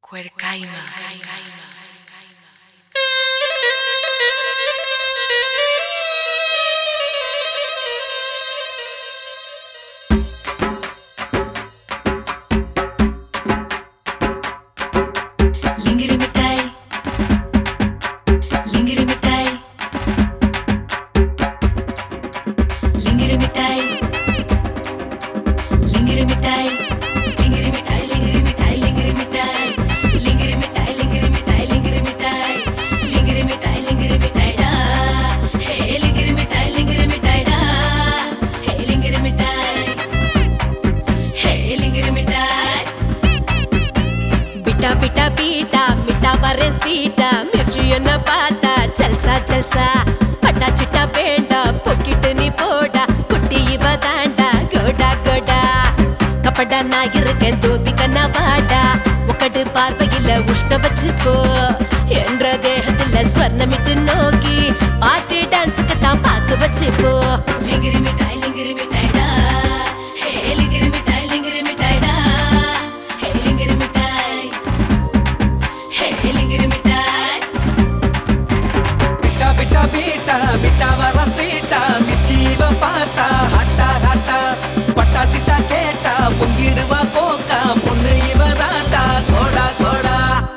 Cuercaima. లింగిరి మిఠాయి లింగిరి మిఠాయి లింగిరి మిఠాయి లింగిరి మిఠాయి లింగిరి మిఠాయి లింగిరి మిఠాయి లింగిరి మిఠాయి లింగిరి మిఠాయి లింగిరి మిఠాయి లింగిరి మిఠాయి లింగిరి మిఠాయి లింగిరి మిఠాయి డా హే లింగిరి మిఠాయి లింగిరి మిఠాయి డా హే లింగిరి మిఠాయి హే లింగిరి మిఠాయి ಬಿಟ ಬಿಟ ಬೀಟ ಮಿಠ ಬರೆ ಸ್ವೀಟ ಮಿರ್ಚಿಯನ್ನ ಪಾತ ಜಲ್ಸ ಜಲ್ಸ ಪಟ ಚಿಟ ಬೇಡ ಪೊಕ್ಕಿಟ್ಟು ನೀ போட குட்டி இவ தாண்டா கோடா கோடா கப்படா நான் இருக்கேன் தோபி கண்ணா வாடா ஒக்கடு பார்வையில உஷ்ண வச்சுக்கோ என்ற தேகத்துல ஸ்வர்ணமிட்டு நோக்கி பாட்டு டான்ஸுக்கு தான் பார்த்து வச்சுக்கோ லிங்கிரி மிட்டாய் லிங்கிரி மிட்டாய்டா ஹே லிங்கிரி மிட்டாய் லிங்கிரி மிட்டாய்டா ஹே லிங்கிரி மிட்டாய் ஹே லிங்கிரி மிட்டாய் ಬಿಟ್ಟ ಬಿಟ್ಟ ಬೀಟ ಬಿಟ್ಟ ವರ ಸ್ವೀಟ ಮಿರ್ಚೀವ ಪಾತ ಹಟ್ಟ ಹಟ್ಟ ಪಟ್ಟ ಸಿಟ್ಟ ಕೇಟ பொங்கிடுவ போக்க பொண்ணு இவ தாண்டா கோடா கோடா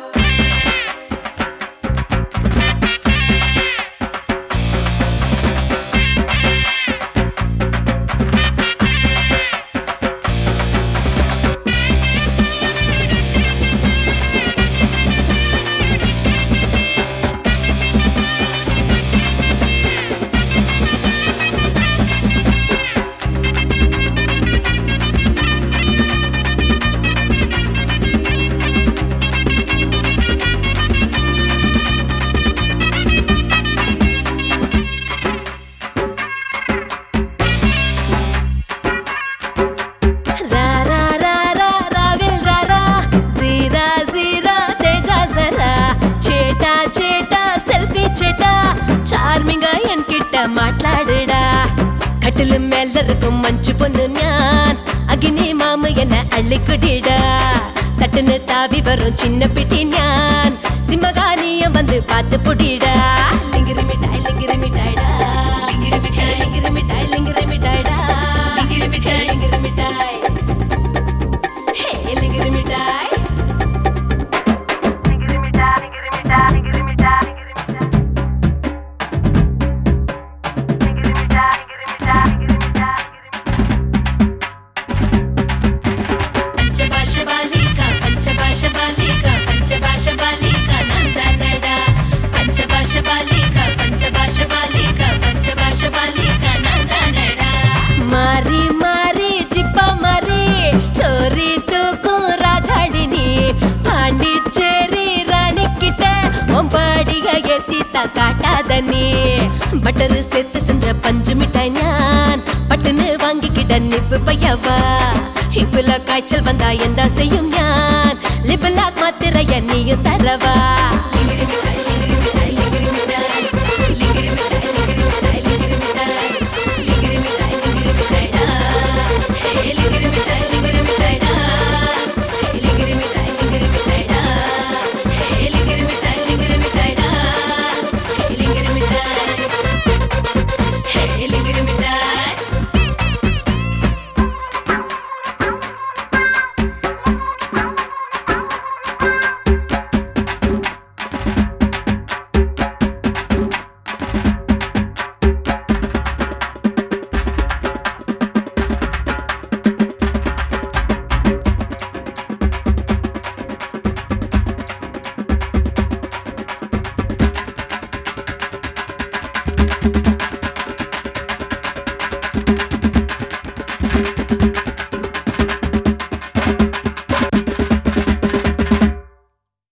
ರಾ ರಾ ರಾ ರಾ ರಾವಿಲ್ ರಾ ರಾ ಜೀರಾ ಜೀರಾ தேஜா ஜரா சேட்டா சேட்டா செல்ஃபி சேட்டா சார்மிங்கா என்கிட்ட மாట్లాடுடா கட்டிலு மேல இருக்கும் மஞ்சு பொண்ணு ஞான் அகினி மாமு என்ன அள்ளிக்குடிடா சட்டுன்னு தாவி வரும் சின்ன பிட்டி ஞான் சிம்மகானிய வந்து பார்த்து புடிடா லிங்கிரி மிட்டாய் லிங்கிரி மிட்டாய்டா லிங்கிரி மிட்டாய் லிங்கிரி மிட்டாய் லிங்கிரி மிட்டாய்டா லிங்கிரி மிட்டாய் லிங்கிரி மிட்டாய் ஹே லிங்கிரி மிட்டாய் పంచభాష బాలిక పంచభాష బాలిక పంచభాష బాలిక నందనడ పంచభాష బాలిక పంచభాష బాలిక పంచభాష బాలిక నందనడ மாறி மாறி சிப்பா மாறி சோரி தூக்கும் ராஜாடினி பாண்டிச்சேரி ராணி கிட்ட ஒம்பாடிக ஏத்தித்தா காட்டாத நீ பட்டரு சேர்த்து செஞ்ச பஞ்சு மிட்டாய் நான் பட்டுன்னு வாங்கிக்கிட்ட நிப்பு பையவா இப்புல காய்ச்சல் வந்தா எந்த செய்யும் ஞான் லிபலாக் மாத்திரைய நீயும் தரவா